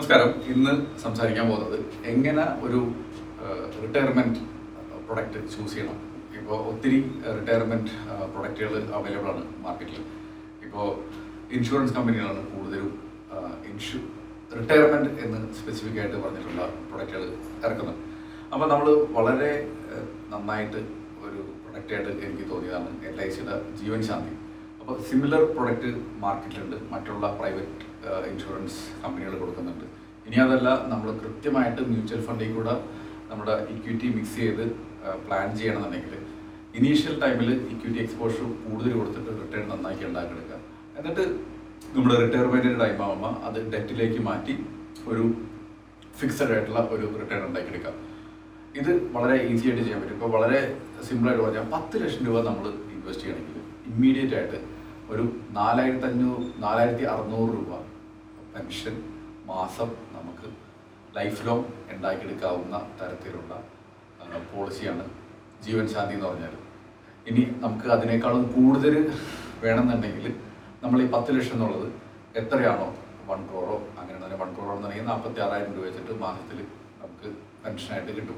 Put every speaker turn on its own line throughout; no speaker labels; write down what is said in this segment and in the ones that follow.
നമസ്കാരം ഇന്ന് സംസാരിക്കാൻ പോകുന്നത് എങ്ങനെ ഒരു റിട്ടയർമെന്റ് പ്രൊഡക്റ്റ് ചൂസ് ചെയ്യണം ഇപ്പോൾ ഒത്തിരി റിട്ടയർമെന്റ് പ്രൊഡക്റ്റുകൾ അവൈലബിൾ ആണ് മാർക്കറ്റിൽ ഇപ്പോൾ ഇൻഷുറൻസ് കമ്പനികളാണ് കൂടുതലും ഇൻഷു റിട്ടയർമെന്റ് എന്ന് സ്പെസിഫിക് ആയിട്ട് പറഞ്ഞിട്ടുള്ള പ്രൊഡക്റ്റുകൾ ഇറക്കുന്നത് അപ്പോൾ നമ്മൾ വളരെ ഏഹ്, നന്നായിട്ട് ഒരു പ്രൊഡക്റ്റായിട്ട് എനിക്ക് തോന്നിയതാണ് എൽ ഐ സിയുടെ ജീവൻ ശാന്തി അപ്പോൾ സിമിലർ പ്രൊഡക്റ്റ് മാർക്കറ്റിലുണ്ട് മറ്റുള്ള പ്രൈവറ്റ് ഇൻഷുറൻസ് കമ്പനികൾ കൊടുക്കുന്നുണ്ട് ഇനി അതല്ല നമ്മൾ കൃത്യമായിട്ട് മ്യൂച്വൽ ഫണ്ടിൽ കൂടെ നമ്മുടെ ഇക്വിറ്റി മിക്സ് ചെയ്ത് പ്ലാൻ ചെയ്യണമെന്നുണ്ടെങ്കിൽ ഇനീഷ്യൽ ടൈമിൽ ഇക്വിറ്റി എക്സ്പോഷർ കൂടുതൽ കൊടുത്തിട്ട് റിട്ടേൺ നന്നാക്കി ഉണ്ടാക്കിയെടുക്കുക എന്നിട്ട് നമ്മുടെ റിട്ടയർമെൻറ്റിൻ്റെ ടൈം ആകുമ്പോൾ അത് ഡെറ്റിലേക്ക് മാറ്റി ഒരു ഫിക്സഡ് ആയിട്ടുള്ള ഒരു റിട്ടേൺ ഉണ്ടാക്കിയെടുക്കാം ഇത് വളരെ ഈസി ആയിട്ട് ചെയ്യാൻ പറ്റും ഇപ്പോൾ വളരെ സിമ്പിളായിട്ട് പറഞ്ഞാൽ പത്ത് ലക്ഷം രൂപ നമ്മൾ ഇൻവെസ്റ്റ് ചെയ്യണമെങ്കിൽ ഇമ്മീഡിയറ്റ് ആയിട്ട് ഒരു നാലായിരത്തി അഞ്ഞൂറ് നാലായിരത്തി അറുന്നൂറ് രൂപ പെൻഷൻ മാസം നമുക്ക് ലൈഫ് ലോങ് ഉണ്ടാക്കിയെടുക്കാവുന്ന തരത്തിലുള്ള ആ, പോളിസിയാണ് ജീവൻ ശാന്തി എന്ന് പറഞ്ഞാൽ ഇനി നമുക്ക് അതിനേക്കാളും കൂടുതൽ വേണമെന്നുണ്ടെങ്കിൽ നമ്മൾ ഈ പത്ത് ലക്ഷം എന്നുള്ളത് എത്രയാണോ വൺ ക്രോറോ അങ്ങനെ തന്നെ വൺ ക്രോറോ എന്നുണ്ടെങ്കിൽ നാൽപ്പത്തി ആറായിരം രൂപ വെച്ചിട്ട് മാസത്തിൽ നമുക്ക് പെൻഷനായിട്ട് കിട്ടും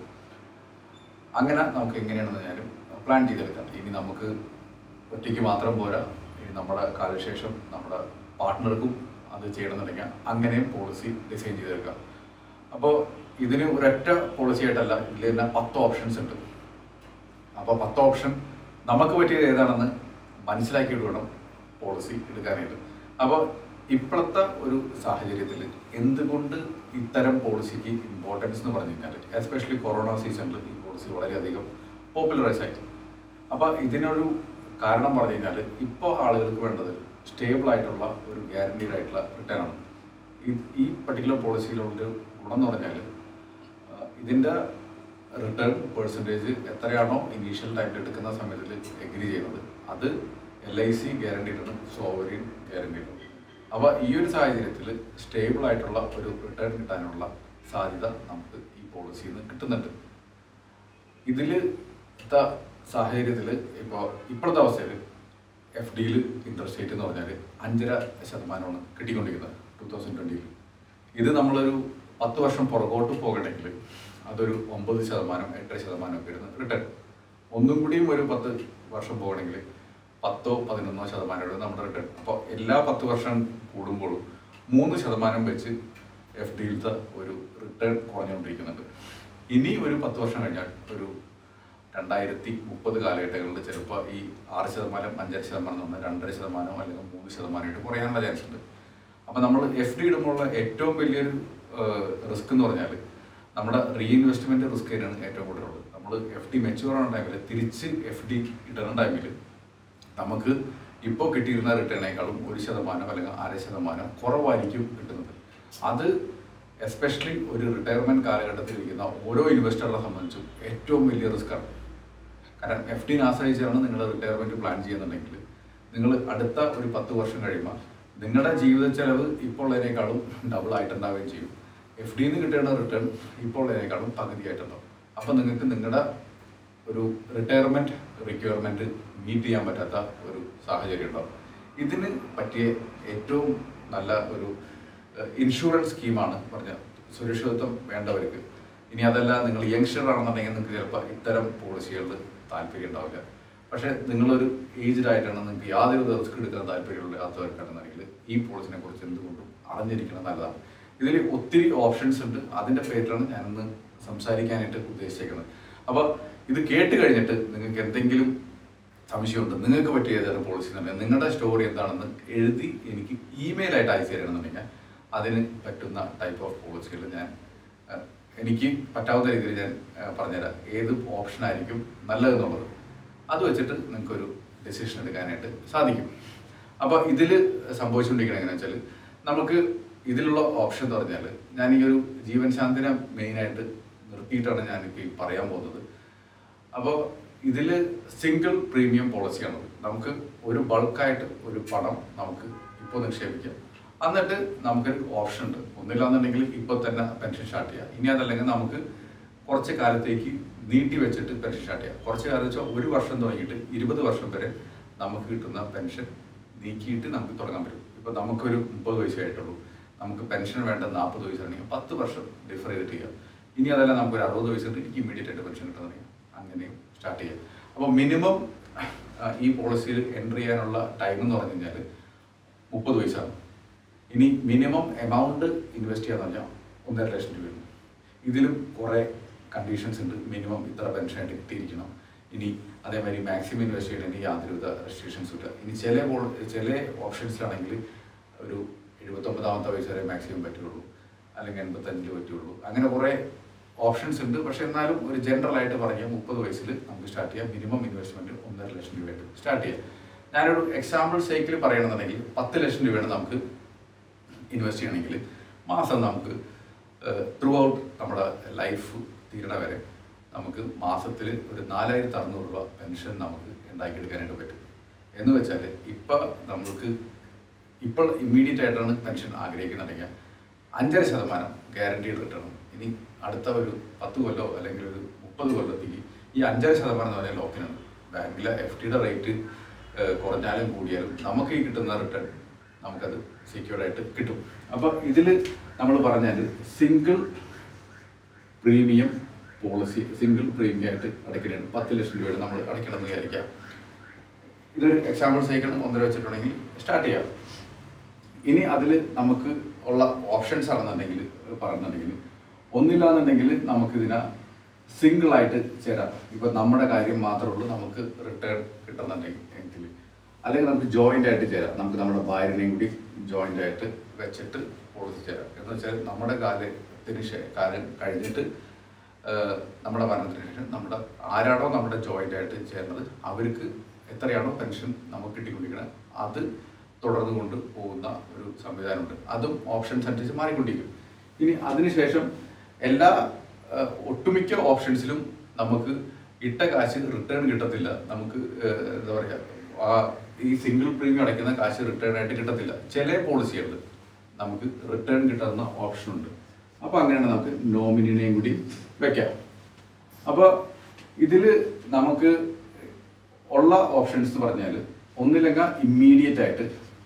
അങ്ങനെ നമുക്ക് എങ്ങനെയാണെന്ന് ഞാനും പ്ലാൻ ചെയ്തെടുക്കാം ഇനി നമുക്ക് ഒറ്റയ്ക്ക് മാത്രം പോരാ ഇനി നമ്മുടെ കാലശേഷം നമ്മുടെ പാർട്ട്ണർക്കും അത് ചെയ്യണമെന്നുണ്ടെങ്കിൽ അങ്ങനെയും പോളിസി ഡിസൈൻ ചെയ്തെടുക്കാം അപ്പോൾ ഇതിന് ഒരൊറ്റ പോളിസി ആയിട്ടല്ല ഇതിൽ തന്നെ പത്ത് ഓപ്ഷൻസ് ഉണ്ട് അപ്പോൾ പത്ത് ഓപ്ഷൻ നമുക്ക് പറ്റിയത് ഏതാണെന്ന് മനസ്സിലാക്കിയിട്ട് വേണം പോളിസി എടുക്കാനായിട്ട് അപ്പോൾ ഇപ്പോഴത്തെ ഒരു സാഹചര്യത്തിൽ എന്തുകൊണ്ട് ഇത്തരം പോളിസിക്ക് ഇമ്പോർട്ടൻസ് എന്ന് പറഞ്ഞു കഴിഞ്ഞാൽ എസ്പെഷ്യലി കൊറോണ സീസണിൽ ഈ പോളിസി വളരെയധികം പോപ്പുലറൈസ് ആയി അപ്പോൾ ഇതിനൊരു കാരണം പറഞ്ഞു കഴിഞ്ഞാൽ ഇപ്പോൾ ആളുകൾക്ക് വേണ്ടത് സ്റ്റേബിൾ ആയിട്ടുള്ള ഒരു ഗ്യാരണ്ടീഡ് ആയിട്ടുള്ള റിട്ടേൺ ആണ് ഈ- ഈ പർട്ടിക്കുലർ പോളിസിയിലുള്ളൊരു ഗുണം എന്ന് പറഞ്ഞാൽ ഇതിൻ്റെ റിട്ടേൺ പെർസെൻറ്റേജ് എത്രയാണോ ഇനീഷ്യൽ ടൈമിൽ എടുക്കുന്ന സമയത്തിൽ എഗ്രി ചെയ്യുന്നത് അത് എൽ ഐ സി ഗ്യാരണ്ടീഡ് ആണ് സോവറിൻ ഗ്യാരണ്ടീഡ് അപ്പോൾ ഈ ഒരു സാഹചര്യത്തിൽ സ്റ്റേബിൾ ആയിട്ടുള്ള ഒരു റിട്ടേൺ കിട്ടാനുള്ള സാധ്യത നമുക്ക് ഈ പോളിസിയിൽ നിന്ന് കിട്ടുന്നുണ്ട് ഇതിൽ സാഹചര്യത്തിൽ ഇപ്പോൾ ഇപ്പോഴത്തെ അവസ്ഥയിൽ എഫ് ഡിയിൽ ഇൻട്രസ്റ്റ് റേറ്റ് എന്ന് പറഞ്ഞാൽ അഞ്ചര ശതമാനമാണ് കിട്ടിക്കൊണ്ടിരിക്കുന്നത് ടൂ തൗസൻഡ് ട്വൻറ്റിയിൽ ഇത് നമ്മളൊരു പത്ത് വർഷം പുറകോട്ട് പോകണമെങ്കിൽ അതൊരു ഒമ്പത് ശതമാനം എട്ടര ശതമാനം ഒക്കെ ഇടുന്ന റിട്ടേൺ ഒന്നും കൂടിയും ഒരു പത്ത് വർഷം പോകണമെങ്കിൽ പത്തോ പതിനൊന്നോ ശതമാനം ഇടുന്ന നമ്മുടെ റിട്ടേൺ അപ്പോൾ എല്ലാ പത്ത് വർഷം കൂടുമ്പോഴും മൂന്ന് ശതമാനം വെച്ച് എഫ് ഡിയിലത്തെ ഒരു റിട്ടേൺ കുറഞ്ഞുകൊണ്ടിരിക്കുന്നുണ്ട് ഇനി ഒരു പത്ത് വർഷം കഴിഞ്ഞാൽ ഒരു രണ്ടായിരത്തി മുപ്പത് കാലഘട്ടങ്ങളിൽ ചിലപ്പോൾ ഈ ആറ് ശതമാനം അഞ്ചര ശതമാനം എന്ന് പറഞ്ഞാൽ രണ്ടര ശതമാനമോ അല്ലെങ്കിൽ മൂന്ന് ശതമാനമായിട്ട് കുറയാനുള്ള ചാൻസ് ഉണ്ട് അപ്പോൾ നമ്മൾ എഫ് ഡി ഇടുമ്പോഴുള്ള ഏറ്റവും വലിയൊരു റിസ്ക് എന്ന് പറഞ്ഞാൽ നമ്മുടെ റീഇൻവെസ്റ്റ്മെന്റ് റിസ്ക് തന്നെയാണ് ഏറ്റവും കൂടുതലുള്ളത് നമ്മൾ എഫ് ഡി മെച്ചുവർ ആവുന്ന ടൈമിൽ തിരിച്ച് എഫ് ഡി ഇടുന്ന ടൈമിൽ നമുക്ക് ഇപ്പോൾ കിട്ടിയിരുന്ന റിട്ടേണേക്കാളും ഒരു ശതമാനം അല്ലെങ്കിൽ അര ശതമാനം കുറവായിരിക്കും കിട്ടുന്നത് അത് എസ്പെഷ്യലി ഒരു റിട്ടയർമെന്റ് കാലഘട്ടത്തിൽ ഇരിക്കുന്ന ഓരോ ഇൻവെസ്റ്ററുടെ സംബന്ധിച്ചും ഏറ്റവും വലിയ റിസ്ക്കാണ് കാരണം എഫ് ഡിനെ ആശ്രയിച്ചാണ് നിങ്ങൾ റിട്ടയർമെന്റ് പ്ലാൻ ചെയ്യുന്നുണ്ടെങ്കിൽ നിങ്ങൾ അടുത്ത ഒരു പത്ത് വർഷം കഴിയുമ്പോൾ നിങ്ങളുടെ ജീവിത ചെലവ് ഇപ്പോൾ ഉള്ളതിനേക്കാളും ഡബിൾ ആയിട്ടുണ്ടാവുകയും ചെയ്യും എഫ് ഡിയിൽ നിന്ന് കിട്ടേണ്ട റിട്ടേൺ ഇപ്പോൾ ഉള്ളതിനേക്കാളും പകുതിയായിട്ടുണ്ടാവും അപ്പോൾ നിങ്ങൾക്ക് നിങ്ങളുടെ ഒരു റിട്ടയർമെന്റ് റിക്വയർമെന്റ് മീറ്റ് ചെയ്യാൻ പറ്റാത്ത ഒരു സാഹചര്യം ഉണ്ടാവും ഇതിന് പറ്റിയ ഏറ്റവും നല്ല ഒരു ഇൻഷുറൻസ് സ്കീമാണ് പറഞ്ഞ സുരക്ഷിതത്വം വേണ്ടവർക്ക് ഇനി അതല്ല നിങ്ങൾ യങ്സ്റ്റർ ആണെന്നുണ്ടെങ്കിൽ നിങ്ങൾക്ക് ചിലപ്പോൾ ഇത്തരം പോളിസികളിൽ താല്പര്യം ഉണ്ടാവില്ല പക്ഷേ നിങ്ങളൊരു ഏജ്ഡ് ആയിട്ടാണ് നിങ്ങൾക്ക് യാതൊരു റിസ്ക് എടുക്കാൻ താല്പര്യമില്ലാത്തവർക്കാണെന്നുണ്ടെങ്കിൽ ഈ പോളിസിനെ കുറിച്ച് എന്തുകൊണ്ടും അറിഞ്ഞിരിക്കണം നല്ലതാണ് ഇതിൽ ഒത്തിരി ഓപ്ഷൻസ് ഉണ്ട് അതിൻ്റെ പേരിലാണ് ഞാനിന്ന് സംസാരിക്കാനായിട്ട് ഉദ്ദേശിച്ചേക്കുന്നത് അപ്പോൾ ഇത് കേട്ട് കഴിഞ്ഞിട്ട് നിങ്ങൾക്ക് എന്തെങ്കിലും സംശയമുണ്ട് നിങ്ങൾക്ക് പറ്റിയ ഏതാണ് പോളിസി എന്നുണ്ടെങ്കിൽ നിങ്ങളുടെ സ്റ്റോറി എന്താണെന്ന് എഴുതി എനിക്ക് ഇമെയിൽ ആയിട്ട് അയച്ചു തരണമെന്നുണ്ടെങ്കിൽ അതിന് പറ്റുന്ന ടൈപ്പ് ഓഫ് പോളിസികൾ ഞാൻ അഹ്, എനിക്ക് പറ്റാവുന്ന രീതിയിൽ ഞാൻ അഹ്, പറഞ്ഞുതരാം ഏത് ഓപ്ഷൻ ആയിരിക്കും നല്ലതെന്നുള്ളത് അത് വെച്ചിട്ട് നിങ്ങൾക്കൊരു ഡെസിഷൻ എടുക്കാനായിട്ട് സാധിക്കും അപ്പോൾ ഇതിൽ സംഭവിച്ചുകൊണ്ടിരിക്കുന്നത് എങ്ങനെയാണെന്ന് വെച്ചാൽ നമുക്ക് ഇതിലുള്ള ഓപ്ഷൻ എന്ന് പറഞ്ഞാൽ ഞാൻ ഈ ഒരു ജീവൻ ശാന്തിനെ മെയിനായിട്ട് നിർത്തിയിട്ടാണ് ഞാനിപ്പോൾ ഈ പറയാൻ പോകുന്നത് അപ്പോൾ ഇതിൽ സിംഗിൾ പ്രീമിയം പോളിസിയാണ് നമുക്ക് ഒരു ബൾക്കായിട്ട് ഒരു പണം നമുക്ക് ഇപ്പോൾ നിക്ഷേപിക്കാം എന്നിട്ട് നമുക്കൊരു ഓപ്ഷൻ ഉണ്ട് ഒന്നില്ലാന്നുണ്ടെങ്കിൽ ഇപ്പോൾ തന്നെ പെൻഷൻ സ്റ്റാർട്ട് ചെയ്യാം ഇനി അതല്ലെങ്കിൽ നമുക്ക് കുറച്ച് കാലത്തേക്ക് നീട്ടി വെച്ചിട്ട് പെൻഷൻ സ്റ്റാർട്ട് ചെയ്യാം കുറച്ച് കാലം വെച്ചാൽ ഒരു വർഷം തുടങ്ങിയിട്ട് ഇരുപത് വർഷം വരെ നമുക്ക് കിട്ടുന്ന പെൻഷൻ നീക്കിയിട്ട് നമുക്ക് തുടങ്ങാൻ പറ്റും ഇപ്പോൾ നമുക്കൊരു മുപ്പത് വയസ്സായിട്ടുള്ളൂ നമുക്ക് പെൻഷൻ വേണ്ട നാൽപ്പത് വയസ്സാണെങ്കിൽ പത്ത് വർഷം ഡിഫർ ചെയ്തിട്ട് ചെയ്യാം ഇനി അതല്ല നമുക്ക് ഒരു അറുപത് വയസ്സുണ്ട് എനിക്ക് ഇമ്മീഡിയറ്റ് ആയിട്ട് പെൻഷൻ കിട്ടുന്നുണ്ടെങ്കിൽ അങ്ങനെയും സ്റ്റാർട്ട് ചെയ്യാം അപ്പോൾ മിനിമം ഈ പോളിസിയിൽ എൻട്രി ചെയ്യാനുള്ള ടൈം എന്ന് പറഞ്ഞു കഴിഞ്ഞാൽ മുപ്പത് വയസ്സാണ് ഇനി മിനിമം എമൗണ്ട് ഇൻവെസ്റ്റ് ചെയ്യാന്ന് പറഞ്ഞാൽ ഒന്നര ലക്ഷം രൂപയാണ് ഇതിലും കുറേ കണ്ടീഷൻസ് ഉണ്ട് മിനിമം ഇത്ര പെൻഷനായിട്ട് കിട്ടിയിരിക്കണം ഇനി അതേമാതിരി മാക്സിമം ഇൻവെസ്റ്റ് ചെയ്യണമെങ്കിൽ യാതൊരുവിധ റെസ്ട്രിക്ഷൻസും ഇല്ല ഇനി ചില പോൾ- ചില ഓപ്ഷൻസിലാണെങ്കിൽ ഒരു എഴുപത്തൊമ്പതാമത്തെ വയസ്സ് വരെ മാക്സിമം പറ്റുള്ളൂ അല്ലെങ്കിൽ എൺപത്തഞ്ചിൽ പറ്റുള്ളൂ അങ്ങനെ കുറേ ഓപ്ഷൻസ് ഉണ്ട് പക്ഷെ എന്നാലും ഒരു ജനറൽ ആയിട്ട് പറഞ്ഞാൽ മുപ്പത് വയസ്സിൽ നമുക്ക് സ്റ്റാർട്ട് ചെയ്യാം മിനിമം ഇൻവെസ്റ്റ്മെന്റ് ഒന്നര ലക്ഷം രൂപയായിട്ട് സ്റ്റാർട്ട് ചെയ്യാം ഞാനൊരു എക്സാമ്പിൾ സൈക്കിൾ പറയണമെന്നുണ്ടെങ്കിൽ പത്ത് ലക്ഷം രൂപയാണ് നമുക്ക് ഇൻവെസ്റ്റ് ചെയ്യണമെങ്കിൽ മാസം നമുക്ക് ത്രൂ ഔട്ട് നമ്മുടെ ലൈഫ് തീരണ വരെ നമുക്ക് മാസത്തിൽ ഒരു നാലായിരത്തി അറുന്നൂറ് രൂപ പെൻഷൻ നമുക്ക് ഉണ്ടാക്കിയെടുക്കാനായിട്ട് പറ്റും എന്ന് വെച്ചാൽ ഇപ്പം നമുക്ക് ഇപ്പോൾ ഇമ്മീഡിയറ്റ് ആയിട്ടാണ് പെൻഷൻ ആഗ്രഹിക്കുന്നുണ്ടെങ്കിൽ അഞ്ചര ശതമാനം ഗ്യാരണ്ടീഡ് റിട്ടേൺ ഇനി അടുത്ത ഒരു പത്ത് കൊല്ലോ അല്ലെങ്കിൽ ഒരു മുപ്പത് കൊല്ലത്തേക്ക് ഈ അഞ്ചര ശതമാനം എന്ന് പറഞ്ഞാൽ ലോക്കിനാണ് ബാങ്കിലെ എഫ് ടിയുടെ റേറ്റ് കുറഞ്ഞാലും കൂടിയാലും നമുക്ക് ഈ കിട്ടുന്ന റിട്ടേൺ നമുക്കത് സെക്യൂർഡ് ആയിട്ട് കിട്ടും അപ്പോൾ ഇതിൽ നമ്മൾ പറഞ്ഞാൽ single premium policy single premium ആയിട്ട് അടയ്ക്കലാണ് പത്ത് ലക്ഷം രൂപയുടെ നമ്മൾ അടയ്ക്കണമെന്ന് വിചാരിക്കാം ഇതൊരു എക്സാമ്പിൾ സൈക്കിൾ ഒന്നര വെച്ചിട്ടുണ്ടെങ്കിൽ സ്റ്റാർട്ട് ചെയ്യാം ഇനി അതിൽ നമുക്ക് ഉള്ള ഓപ്ഷൻസ് ആണെന്നുണ്ടെങ്കിൽ പറയുന്നുണ്ടെങ്കിൽ ഒന്നില്ലാന്നുണ്ടെങ്കിൽ നമുക്കിതിനെ സിംഗിൾ ആയിട്ട് ചേരാം ഇപ്പൊ നമ്മുടെ കാര്യം മാത്രമേ ഉള്ളൂ നമുക്ക് റിട്ടേൺ കിട്ടുന്നുണ്ടെങ്കിൽ എങ്കിൽ അല്ലെങ്കിൽ നമുക്ക് ജോയിന്റ് ആയിട്ട് ചേരാം നമുക്ക് നമ്മുടെ ഭാര്യനെയും കൂടി ജോയിന്റ് ആയിട്ട് വെച്ചിട്ട് പോളിസി ചേരാം എന്ന് വെച്ചാൽ നമ്മുടെ കാലത്തിന് ശേ- കാലം കഴിഞ്ഞിട്ട് ഏഹ്, നമ്മുടെ മരണത്തിന് ശേഷം നമ്മുടെ ആരാണോ നമ്മുടെ ജോയിന്റ് ആയിട്ട് ചേരുന്നത് അവർക്ക് എത്രയാണോ പെൻഷൻ നമുക്ക് കിട്ടിക്കൊണ്ടിരിക്കുന്നത് അത് തുടർന്ന് കൊണ്ട് പോകുന്ന ഒരു സംവിധാനമുണ്ട് അതും ഓപ്ഷൻസ് അനുസരിച്ച് മാറിക്കൊണ്ടിരിക്കും ഇനി അതിനുശേഷം എല്ലാ ഏഹ്, ഒട്ടുമിക്ക ഓപ്ഷൻസിലും നമുക്ക് ഇട്ട കാശ് റിട്ടേൺ കിട്ടത്തില്ല നമുക്ക് ഏഹ്, എന്താ പറയുക ആ ഈ സിംഗിൾ പ്രീമിയം അടയ്ക്കുന്ന കാശ് റിട്ടേൺ ആയിട്ട് കിട്ടത്തില്ല ചില പോളിസികളിൽ നമുക്ക് റിട്ടേൺ കിട്ടുന്ന ഓപ്ഷൻ ഉണ്ട് അപ്പോൾ അങ്ങനെയാണ് നമുക്ക് നോമിനിനെയും കൂടി വെക്കാം അപ്പോൾ ഇതിൽ നമുക്ക് ഉള്ള ഓപ്ഷൻസ് എന്ന് പറഞ്ഞാൽ ഒന്നില്ലെങ്കിൽ ഇമ്മീഡിയറ്റ് ആയിട്ട്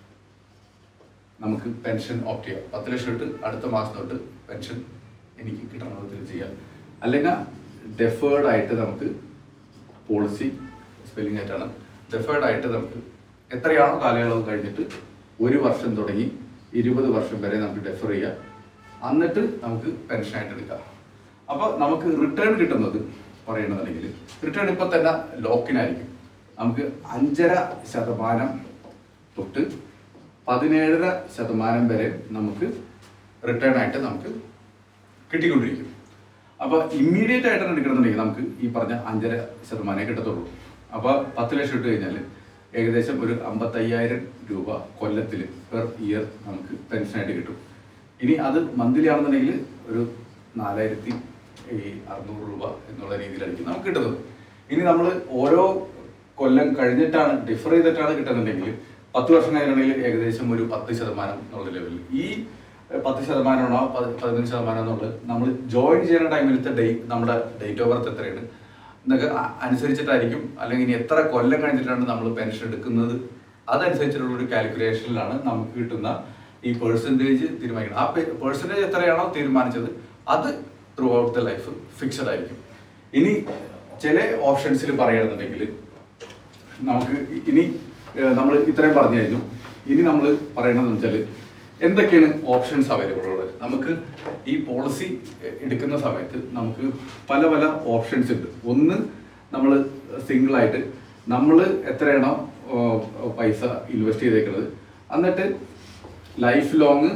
നമുക്ക് പെൻഷൻ ഓപ്റ്റ് ചെയ്യാം പത്ത് ലക്ഷം തൊട്ട് അടുത്ത മാസം തൊട്ട് പെൻഷൻ എനിക്ക് കിട്ടണ വിധത്തിൽ ചെയ്യാം അല്ലെങ്കിൽ ഡെഫേർഡ് ആയിട്ട് നമുക്ക് പോളിസി സ്പെല്ലിംഗ് ആയിട്ടാണ് ഡെഫേർഡ് ആയിട്ട് നമുക്ക് എത്രയാണോ കാലയളവ് കഴിഞ്ഞിട്ട് ഒരു വർഷം തുടങ്ങി ഇരുപത് വർഷം വരെ നമുക്ക് ഡെഫർ ചെയ്യാം എന്നിട്ട് നമുക്ക് പെൻഷനായിട്ട് എടുക്കാം അപ്പോൾ നമുക്ക് റിട്ടേൺ കിട്ടുന്നത് പറയണമെന്നുണ്ടെങ്കിൽ റിട്ടേൺ ഇപ്പം തന്നെ ലോക്കിനായിരിക്കും നമുക്ക് അഞ്ചര ശതമാനം തൊട്ട് പതിനേഴര ശതമാനം വരെ നമുക്ക് റിട്ടേൺ ആയിട്ട് നമുക്ക് കിട്ടിക്കൊണ്ടിരിക്കും അപ്പോൾ ഇമ്മീഡിയറ്റ് ആയിട്ടാണ് എടുക്കണമെന്നുണ്ടെങ്കിൽ നമുക്ക് ഈ പറഞ്ഞ അഞ്ചര ശതമാനമേ കിട്ടത്തുള്ളൂ അപ്പോൾ പത്ത് ലക്ഷം ഇട്ട് കഴിഞ്ഞാൽ ഏകദേശം ഒരു അമ്പത്തയ്യായിരം രൂപ കൊല്ലത്തിൽ പെർ ഇയർ നമുക്ക് പെൻഷനായിട്ട് കിട്ടും ഇനി അത് മന്ത്ലി ആണെന്നുണ്ടെങ്കിൽ ഒരു നാലായിരത്തി ഈ അറുന്നൂറ് രൂപ എന്നുള്ള രീതിയിലായിരിക്കും നമുക്ക് കിട്ടുന്നത് ഇനി നമ്മൾ ഓരോ കൊല്ലം കഴിഞ്ഞിട്ടാണ് ഡിഫർ ചെയ്തിട്ടാണ് കിട്ടുന്നുണ്ടെങ്കിൽ പത്ത് വർഷം കഴിഞ്ഞിട്ടുണ്ടെങ്കിൽ ഏകദേശം ഒരു പത്ത് ശതമാനം എന്നുള്ള ലെവലിൽ ഈ ഏഹ്, പത്ത് ശതമാനമാണോ പതി- പതിനഞ്ച് ശതമാനം എന്നുള്ളത് നമ്മൾ ജോയിൻ ചെയ്യുന്ന ടൈമിലത്തെ ഡേറ്റ് നമ്മുടെ ഡേറ്റ് ഓഫ് ബർത്ത് എത്രയാണ് എന്നൊക്കെ അ- അനുസരിച്ചിട്ടായിരിക്കും അല്ലെങ്കിൽ ഇനി എത്ര കൊല്ലം കഴിഞ്ഞിട്ടാണ് നമ്മൾ പെൻഷൻ എടുക്കുന്നത് അതനുസരിച്ചിട്ടുള്ള ഒരു കാൽക്കുലേഷനിലാണ് നമുക്ക് കിട്ടുന്ന ഈ പേഴ്സൻറ്റേജ് തീരുമാനിക്കുന്നത് ആ പേഴ്സൻറ്റേജ് എത്രയാണോ തീരുമാനിച്ചത് അത് throughout the life fixed ആയിരിക്കും ഇനി ചില ഓപ്ഷൻസിൽ പറയുകയാണെന്നുണ്ടെങ്കിൽ നമുക്ക് ഇനി നമ്മൾ ഇത്രയും പറഞ്ഞു കഴിഞ്ഞു ഇനി നമ്മൾ പറയണതെന്ന് വെച്ചാൽ എന്തൊക്കെയാണ് ഓപ്ഷൻസ് അവൈലബിൾ ഉള്ളത് നമുക്ക് ഈ പോളിസി എടുക്കുന്ന സമയത്ത് നമുക്ക് പല പല ഓപ്ഷൻസ് ഉണ്ട് ഒന്ന് നമ്മൾ സിംഗിൾ ആയിട്ട് നമ്മൾ എത്രയാണോ ഓ, പൈസ ഇൻവെസ്റ്റ് ചെയ്തേക്കുന്നത് എന്നിട്ട് ലൈഫ് ലോങ്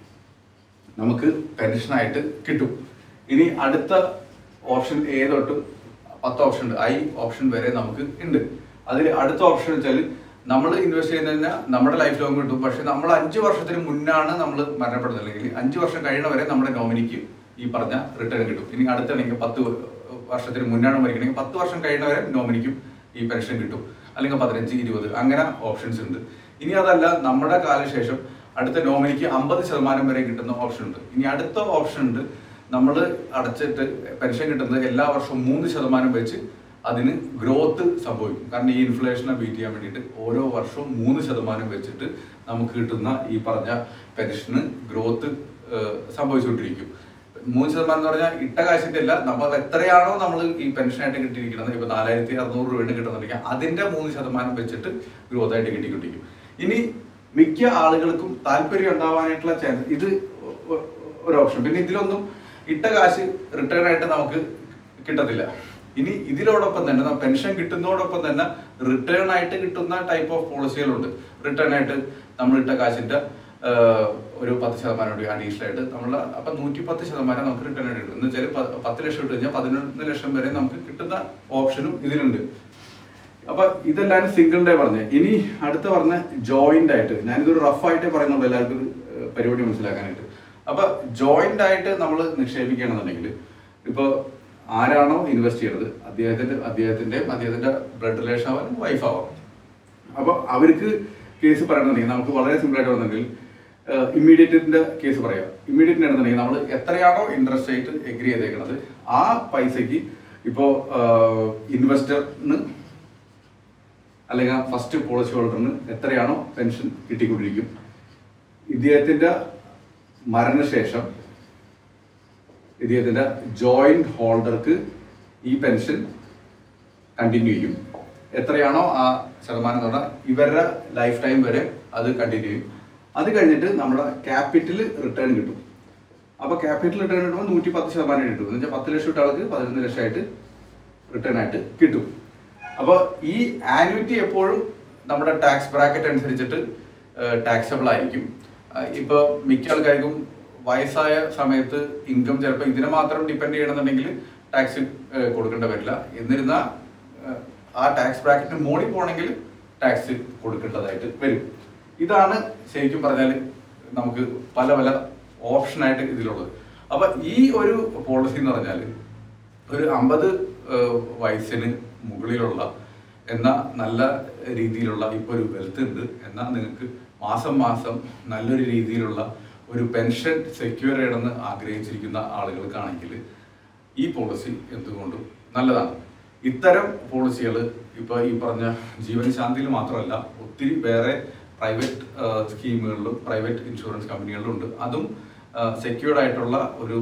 നമുക്ക് പെൻഷനായിട്ട് കിട്ടും ഇനി അടുത്ത ഓപ്ഷൻ എ തൊട്ട് പത്ത് ഓപ്ഷൻ ഉണ്ട് ഐ ഓപ്ഷൻ വരെ നമുക്ക് ഉണ്ട് അതിൽ അടുത്ത ഓപ്ഷൻ വെച്ചാൽ നമ്മൾ ഇൻവെസ്റ്റ് ചെയ്യുന്നതിന് നമ്മുടെ ലൈഫ് ലോങ് കിട്ടും പക്ഷെ നമ്മൾ അഞ്ച് വർഷത്തിന് മുന്നാണ് നമ്മൾ മരണപ്പെടുന്നത് അല്ലെങ്കിൽ അഞ്ച് വർഷം കഴിയണ വരെ നമ്മുടെ നോമിനിക്ക് ഈ പറഞ്ഞ റിട്ടേൺ കിട്ടും ഇനി അടുത്താണെങ്കിൽ പത്ത് വർഷത്തിന് മുന്നാണ് മരിക്കണമെങ്കിൽ പത്ത് വർഷം കഴിയണ വരെ നോമിനിക്കും ഈ പെൻഷൻ കിട്ടും അല്ലെങ്കിൽ പതിനഞ്ച് ഇരുപത് അങ്ങനെ ഓപ്ഷൻസ് ഉണ്ട് ഇനി അതല്ല നമ്മുടെ കാലശേഷം അടുത്ത നോമിനിക്ക് അമ്പത് ശതമാനം വരെ കിട്ടുന്ന ഓപ്ഷൻ ഉണ്ട് ഇനി അടുത്ത ഓപ്ഷൻ ഉണ്ട് നമ്മൾ അടച്ചിട്ട് പെൻഷൻ കിട്ടുന്നത് എല്ലാ വർഷവും മൂന്ന് ശതമാനം വെച്ച് അതിന് ഗ്രോത്ത് സംഭവിക്കും കാരണം ഈ ഇൻഫ്ലേഷനെ ബീറ്റ് ചെയ്യാൻ വേണ്ടിയിട്ട് ഓരോ വർഷവും മൂന്ന് ശതമാനം വെച്ചിട്ട് നമുക്ക് കിട്ടുന്ന ഈ പറഞ്ഞ പെൻഷന് ഗ്രോത്ത് സംഭവിച്ചുകൊണ്ടിരിക്കും മൂന്ന് ശതമാനം എന്ന് പറഞ്ഞാൽ ഇട്ട കാശിന്റെ അല്ല നമ്മൾ എത്രയാണോ നമ്മൾ ഈ പെൻഷനായിട്ട് കിട്ടിയിരിക്കുന്നത് ഇപ്പൊ നാലായിരത്തി അറുന്നൂറ് രൂപയാണ് കിട്ടുന്നുണ്ടെങ്കിൽ അതിന്റെ മൂന്ന് ശതമാനം വെച്ചിട്ട് ഗ്രോത്ത് ആയിട്ട് കിട്ടിക്കൊണ്ടിരിക്കും ഇനി മിക്ക ആളുകൾക്കും താല്പര്യം ഉണ്ടാവാനായിട്ടുള്ള ചാൻസ് ഇത് ഒ- ഒരു ഓപ്ഷൻ പിന്നെ ഇതിലൊന്നും ഇട്ട കാശ് റിട്ടേൺ ആയിട്ട് നമുക്ക് കിട്ടത്തില്ല ഇനി ഇതിനോടൊപ്പം തന്നെ ന- പെൻഷൻ കിട്ടുന്നതോടൊപ്പം തന്നെ റിട്ടേൺ ആയിട്ട് കിട്ടുന്ന ടൈപ്പ് ഓഫ് പോളിസികളുണ്ട് റിട്ടേൺ ആയിട്ട് നമ്മൾ ഇട്ട കാശിന്റെ ആഹ്, ഒരു പത്ത് ശതമാനം കൂടി അഡീഷണൽ ആയിട്ട് നമ്മൾ അപ്പൊ നൂറ്റി പത്ത് ശതമാനം നമുക്ക് റിട്ടേൺ ആയിട്ട് കിട്ടും എന്ന് വെച്ചാൽ പ- പത്ത് ലക്ഷം ഇട്ട് കഴിഞ്ഞാൽ പതിനൊന്ന് ലക്ഷം വരെ നമുക്ക് കിട്ടുന്ന ഓപ്ഷനും ഇതിലുണ്ട് അപ്പൊ ഇതെല്ലാം സിംഗിൾ ഡേ പറഞ്ഞ് ഇനി അടുത്ത പറഞ്ഞ ജോയിന്റ് ആയിട്ട് ഞാനിതൊരു റഫ് ആയിട്ടേ പറയുന്നുള്ളൂ എല്ലാവർക്കും ഇത്, ഏഹ്, പരിപാടി മനസ്സിലാക്കാനായിട്ട് അപ്പൊ ജോയിന്റ് ആയിട്ട് നമ്മൾ നിക്ഷേപിക്കുകയാണെന്നുണ്ടെങ്കിൽ ഇപ്പൊ ആരാണോ ഇൻവെസ്റ്റ് ചെയ്യുന്നത് അദ്ദേഹത്തിന്റെ അദ്ദേഹത്തിന്റെ അദ്ദേഹത്തിന്റെ ബ്ലഡ് റിലേഷൻ ആവാൻ വൈഫ് ആവാം അപ്പൊ അവർക്ക് കേസ് പറയണമെന്നുണ്ടെങ്കിൽ നമുക്ക് വളരെ സിമ്പിൾ ആയിട്ട് വന്നെങ്കിൽ ഇമ്മീഡിയറ്റിന്റെ കേസ് പറയാം ഇമ്മീഡിയറ്റിന് ആണെന്നുണ്ടെങ്കിൽ നമ്മൾ എത്രയാണോ ഇൻട്രസ്റ്റ് റേറ്റ് എഗ്രി ചെയ്തേക്കുന്നത് ആ പൈസക്ക് ഇപ്പോ ഇൻവെസ്റ്ററിന് അല്ലെങ്കിൽ ഫസ്റ്റ് പോളിസി ഹോൾഡറിന് എത്രയാണോ പെൻഷൻ കിട്ടിക്കൊണ്ടിരിക്കും ഇദ്ദേഹത്തിന്റെ മരണശേഷം ഇദ്ദേഹത്തിന്റെ ജോയിന്റ് ഹോൾഡർക്ക് ഈ പെൻഷൻ കണ്ടിന്യൂ ചെയ്യും എത്രയാണോ ആ ശതമാനം എന്ന് പറഞ്ഞാൽ ഇവരുടെ ലൈഫ് ടൈം വരെ അത് കണ്ടിന്യൂ ചെയ്യും അത് കഴിഞ്ഞിട്ട് നമ്മുടെ ക്യാപിറ്റൽ റിട്ടേൺ കിട്ടും അപ്പൊ ക്യാപിറ്റൽ റിട്ടേൺ കിട്ടുമ്പോൾ നൂറ്റി പത്ത് ശതമാനം കിട്ടും എന്ന് വെച്ചാൽ പത്ത് ലക്ഷം ഇട്ട ആൾക്ക് പതിനൊന്ന് ലക്ഷമായിട്ട് റിട്ടേൺ ആയിട്ട് കിട്ടും അപ്പോൾ ഈ ആനുവിറ്റി എപ്പോഴും നമ്മുടെ ടാക്സ് ബ്രാക്കറ്റ് അനുസരിച്ചിട്ട് ടാക്സബിൾ ആയിരിക്കും ആഹ് ഇപ്പൊ മിക്ക ആൾക്കാർക്കും വയസ്സായ സമയത്ത് ഇൻകം ചിലപ്പോൾ ഇതിനെ മാത്രം ഡിപ്പെൻഡ് ചെയ്യണമെന്നുണ്ടെങ്കിൽ ടാക്സ് കൊടുക്കേണ്ട വരില്ല എന്നിരുന്നാൽ ആഹ് ആ ടാക്സ് ബ്രാക്കറ്റിന് മോളിൽ പോകണമെങ്കിൽ ടാക്സ് കൊടുക്കേണ്ടതായിട്ട് വരും ഇതാണ് ശരിക്കും പറഞ്ഞാൽ നമുക്ക് പല പല ഓപ്ഷനായിട്ട് ഇതിലുള്ളത് അപ്പൊ ഈ ഒരു പോളിസി എന്ന് പറഞ്ഞാൽ ഒരു അമ്പത് വയസ്സിന് മുകളിലുള്ള എന്ന നല്ല രീതിയിലുള്ള ഇപ്പൊ ഒരു വെൽത്ത് ഉണ്ട് എന്നാൽ നിങ്ങൾക്ക് മാസം മാസം നല്ലൊരു രീതിയിലുള്ള ഒരു പെൻഷൻ സെക്യൂർ ചെയ്യണമെന്ന് ആഗ്രഹിച്ചിരിക്കുന്ന ആളുകൾക്കാണെങ്കിൽ ഈ പോളിസി എന്തുകൊണ്ടും നല്ലതാണ് ഇത്തരം പോളിസികൾ ഇപ്പൊ ഈ പറഞ്ഞ ജീവൻ ശാന്തിയിൽ മാത്രമല്ല ഒത്തിരി വേറെ പ്രൈവറ്റ് സ്കീമുകളിലും പ്രൈവറ്റ് ഇൻഷുറൻസ് കമ്പനികളിലും ഉണ്ട് അതും സെക്യൂർഡ് ആയിട്ടുള്ള ഒരു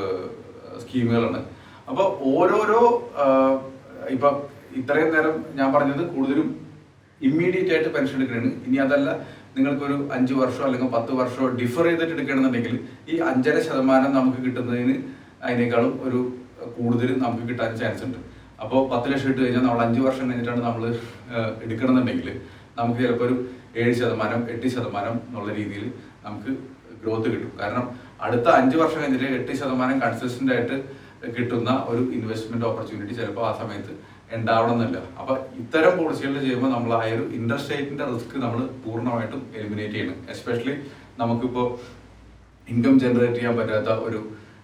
സ്കീമുകളാണ് അപ്പോൾ ഓരോരോ ആ, ഇപ്പൊ ഇത്രയും നേരം ഞാൻ പറഞ്ഞത് കൂടുതലും ഇമ്മീഡിയറ്റ് ആയിട്ട് പെൻഷൻ എടുക്കുകയാണ് ഇനി അതല്ല നിങ്ങൾക്കൊരു അഞ്ച് വർഷമോ അല്ലെങ്കിൽ പത്ത് വർഷമോ ഡിഫർ ചെയ്തിട്ട് എടുക്കണമെന്നുണ്ടെങ്കിൽ ഈ അഞ്ചര ശതമാനം നമുക്ക് കിട്ടുന്നതിന് അതിനേക്കാളും ഒരു കൂടുതൽ നമുക്ക് കിട്ടാൻ ചാൻസ് ഉണ്ട് അപ്പോൾ പത്ത് ലക്ഷം ഇട്ട് കഴിഞ്ഞാൽ നമ്മൾ അഞ്ച് വർഷം കഴിഞ്ഞിട്ടാണ് നമ്മൾ എടുക്കണമെന്നുണ്ടെങ്കിൽ നമുക്ക് ചിലപ്പോൾ ഒരു ഏഴ് ശതമാനം എട്ട് ശതമാനം എന്നുള്ള രീതിയിൽ നമുക്ക് ഗ്രോത്ത് കിട്ടും കാരണം അടുത്ത അഞ്ച് വർഷം കഴിഞ്ഞിട്ട് എട്ട് ശതമാനം കൺസിസ്റ്റന്റ് ആയിട്ട് കിട്ടുന്ന ഒരു ഇൻവെസ്റ്റ്മെന്റ് ഓപ്പർച്യൂണിറ്റി ചിലപ്പോൾ ആ സമയത്ത് ഉണ്ടാവണമെന്നില്ല അപ്പൊ ഇത്തരം പോളിസികൾ ചെയ്യുമ്പോൾ നമ്മൾ ആ ഒരു ഇൻട്രസ്റ്റ് റേറ്റിന്റെ റിസ്ക് നമ്മൾ പൂർണ്ണമായിട്ടും എലിമിനേറ്റ് ചെയ്യണം എസ്പെഷ്യലി നമുക്കിപ്പോൾ ഇൻകം ജനറേറ്റ് ചെയ്യാൻ പറ്റാത്ത ഒരു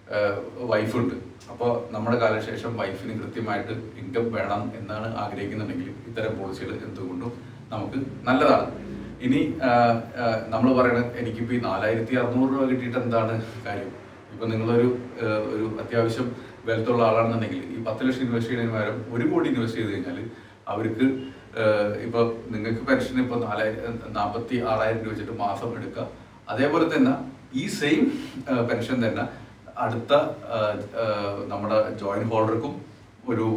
വൈഫ് ഉണ്ട് അപ്പോൾ നമ്മുടെ കാലശേഷം വൈഫിന് കൃത്യമായിട്ട് ഇൻകം വേണം എന്നാണ് ആഗ്രഹിക്കുന്നുണ്ടെങ്കിൽ ഇത്തരം പോളിസികൾ എന്തുകൊണ്ടും നമുക്ക് നല്ലതാണ് ഇനി നമ്മൾ പറയണത് എനിക്കിപ്പോൾ ഈ നാലായിരത്തി അറുന്നൂറ് രൂപ കിട്ടിയിട്ട് എന്താണ് കാര്യം ഇപ്പൊ നിങ്ങളൊരു ആ, ഒരു അത്യാവശ്യം വെൽത്ത് ഉള്ള ആളാണെന്നുണ്ടെങ്കിൽ ഈ പത്ത് ലക്ഷം ഇൻവെസ്റ്റ് ചെയ്യുന്നതിന് പകരം ഒരു കോടി ഇൻവെസ്റ്റ് ചെയ്ത് കഴിഞ്ഞാൽ അവർക്ക് ആ, ഇപ്പൊ നിങ്ങൾക്ക് പെൻഷൻ ഇപ്പൊ നാലായിരം നാൽപ്പത്തി ആറായിരം രൂപ വെച്ചിട്ട് മാസം എടുക്കുക അതേപോലെ തന്നെ ഈ സെയിം പെൻഷൻ തന്നെ അടുത്ത ആ, ആ, നമ്മുടെ ജോയിന്റ് ഹോൾഡർക്കും ഒരു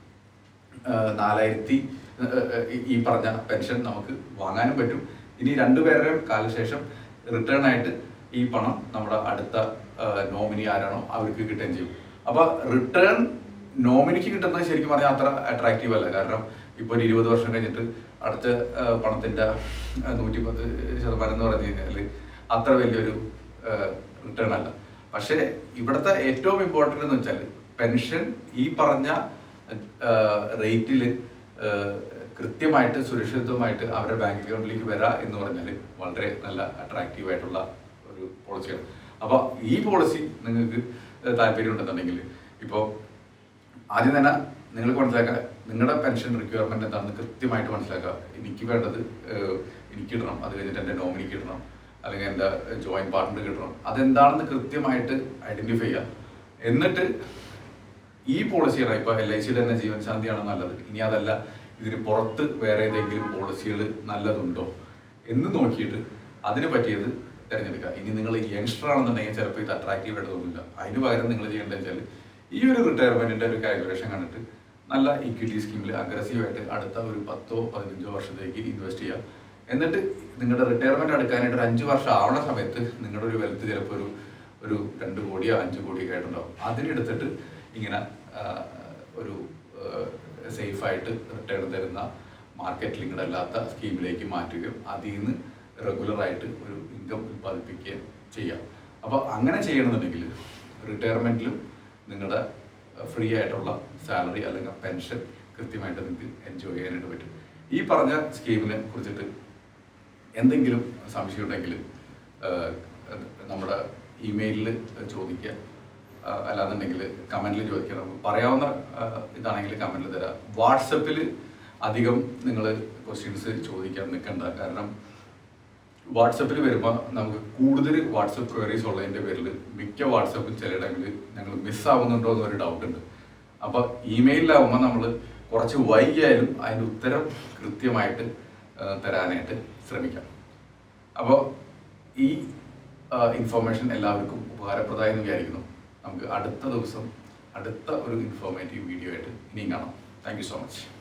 ആഹ് നാലായിരത്തി ആഹ് ആഹ് ഈ പറഞ്ഞ പെൻഷൻ നമുക്ക് വാങ്ങാനും പറ്റും ഇനി രണ്ടുപേരുടെയും കാലശേഷം റിട്ടേൺ ആയിട്ട് ഈ പണം നമ്മുടെ അടുത്ത നോമിനി ആരാണോ അവർക്ക് കിട്ടുകയും ചെയ്യും അപ്പൊ റിട്ടേൺ നോമിനിക്ക് കിട്ടുന്നത് ശരിക്കും പറഞ്ഞാൽ അത്ര അട്രാക്റ്റീവ് അല്ല കാരണം ഇപ്പൊ ഒരു ഇരുപത് വർഷം കഴിഞ്ഞിട്ട് അടുത്ത ആഹ് പണത്തിന്റെ നൂറ്റി പത്ത് ശതമാനം എന്ന് പറഞ്ഞു കഴിഞ്ഞാൽ അത്ര വലിയൊരു റിട്ടേൺ അല്ല പക്ഷേ ഇവിടുത്തെ ഏറ്റവും ഇമ്പോർട്ടൻ്റ് എന്ന് വെച്ചാൽ പെൻഷൻ ഈ പറഞ്ഞ റേറ്റിൽ കൃത്യമായിട്ട് സുരക്ഷിതമായിട്ട് അവരുടെ ബാങ്ക് അക്കൗണ്ടിലേക്ക് വരാ എന്ന് പറഞ്ഞാൽ വളരെ നല്ല അട്രാക്റ്റീവ് ആയിട്ടുള്ള ഒരു പോളിസിയാണ് അപ്പോൾ ഈ പോളിസി നിങ്ങൾക്ക് താല്പര്യം ഉണ്ടെന്നുണ്ടെങ്കിൽ ഇപ്പോൾ ആദ്യം തന്നെ നിങ്ങൾക്ക് മനസ്സിലാക്കുക നിങ്ങളുടെ പെൻഷൻ റിക്വയർമെന്റ് എന്താണെന്ന് കൃത്യമായിട്ട് മനസ്സിലാക്കുക എനിക്ക് വേണ്ടത് ഏഹ്, എനിക്ക് കിട്ടണം അത് കഴിഞ്ഞിട്ട് എൻ്റെ നോമിനിക്ക് കിട്ടണം അല്ലെങ്കിൽ എൻ്റെ ജോയിന്റ് പാർട്ട്ണർ കിട്ടണം അതെന്താണെന്ന് കൃത്യമായിട്ട് ഐഡന്റിഫൈ ചെയ്യുക എന്നിട്ട് ഈ പോളിസിയാണ് ഇപ്പോൾ എൽ ഐ സിയുടെ തന്നെ ജീവൻ ശാന്തിയാണ് നല്ലത് ഇനി അതല്ല ഇതിന് പുറത്ത് വേറെ ഏതെങ്കിലും പോളിസികൾ നല്ലതുണ്ടോ എന്ന് നോക്കിയിട്ട് അതിന് പറ്റിയത് തിരഞ്ഞെടുക്കുക ഇനി നിങ്ങൾ യങ്സ്റ്റർ ആണെന്നുണ്ടെങ്കിൽ ചിലപ്പോൾ ഇത് അട്രാക്റ്റീവ് ആയിട്ട് തോന്നില്ല അതിന് പകരം നിങ്ങൾ ചെയ്യേണ്ടത് വെച്ചാൽ ഈ ഒരു റിട്ടയർമെന്റിന്റെ ഒരു കാൽക്കുലേഷൻ കണ്ടിട്ട് നല്ല ഇക്വിറ്റി സ്കീമിൽ അഗ്രസീവായിട്ട് അടുത്ത ഒരു പത്തോ പതിനഞ്ചോ വർഷത്തേക്ക് ഇൻവെസ്റ്റ് ചെയ്യുക എന്നിട്ട് നിങ്ങളുടെ റിട്ടയർമെന്റ് എടുക്കാനായിട്ട് ഒരു അഞ്ച് വർഷം ആവണ സമയത്ത് നിങ്ങളുടെ ഒരു വെൽത്ത് ചിലപ്പോൾ ഒരു ഒരു രണ്ട് കോടിയോ അഞ്ച് കോടിയോ ആയിട്ടുണ്ടാവും അതിനെടുത്തിട്ട് ഇങ്ങനെ ആ, ഒരു സേഫ് ആയിട്ട് റിട്ടേൺ തരുന്ന മാർക്കറ്റ് ലിങ്കഡ് അല്ലാത്ത സ്കീമിലേക്ക് മാറ്റുകയും അതിൽ നിന്ന് റെഗുലർ ആയിട്ട് ഒരു ഇൻകം ഉൽപ്പാദിപ്പിക്കുകയും ചെയ്യാം അപ്പോൾ അങ്ങനെ ചെയ്യണമെന്നുണ്ടെങ്കിൽ റിട്ടയർമെന്റിലും നിങ്ങളുടെ ഫ്രീ ആയിട്ടുള്ള സാലറി അല്ലെങ്കിൽ പെൻഷൻ കൃത്യമായിട്ട് നിങ്ങൾക്ക് എൻജോയ് ചെയ്യാനായിട്ട് പറ്റും ഈ പറഞ്ഞ സ്കീമിനെ കുറിച്ചിട്ട് എന്തെങ്കിലും സംശയം ഉണ്ടെങ്കിൽ നമ്മുടെ ഇമെയിലിൽ ചോദിക്കുക ആ, അല്ലാന്നുണ്ടെങ്കിൽ കമൻറ്റിൽ ചോദിക്കുക നമുക്ക് പറയാവുന്ന ആ, ഇതാണെങ്കിൽ കമൻറ്റിൽ തരാം വാട്സപ്പിൽ അധികം നിങ്ങൾ ക്വസ്റ്റ്യൻസ് ചോദിക്കാൻ നിൽക്കണ്ട കാരണം വാട്സപ്പിൽ വരുമ്പോൾ നമുക്ക് കൂടുതൽ വാട്സപ്പ് ക്വയറീസ് ഉള്ളതിൻ്റെ പേരിൽ മിക്ക വാട്സപ്പും ചിലയിടങ്ങളിൽ ഞങ്ങൾ മിസ്സാവുന്നുണ്ടോ എന്നൊരു ഡൗട്ട് ഉണ്ട് അപ്പോൾ ഇമെയിലിലാവുമ്പോൾ നമ്മൾ കുറച്ച് വൈകിയായാലും അതിൻ്റെ ഉത്തരം കൃത്യമായിട്ട് ആ, തരാനായിട്ട് ശ്രമിക്കാം അപ്പോൾ ഈ ഇൻഫർമേഷൻ എല്ലാവർക്കും ഉപകാരപ്രദമായി എന്ന് വിചാരിക്കുന്നു നമുക്ക് അടുത്ത ദിവസം അടുത്ത ഒരു ഇൻഫോർമേറ്റീവ് വീഡിയോ ആയിട്ട് ഇനിയും കാണാം താങ്ക് യു സോ മച്ച്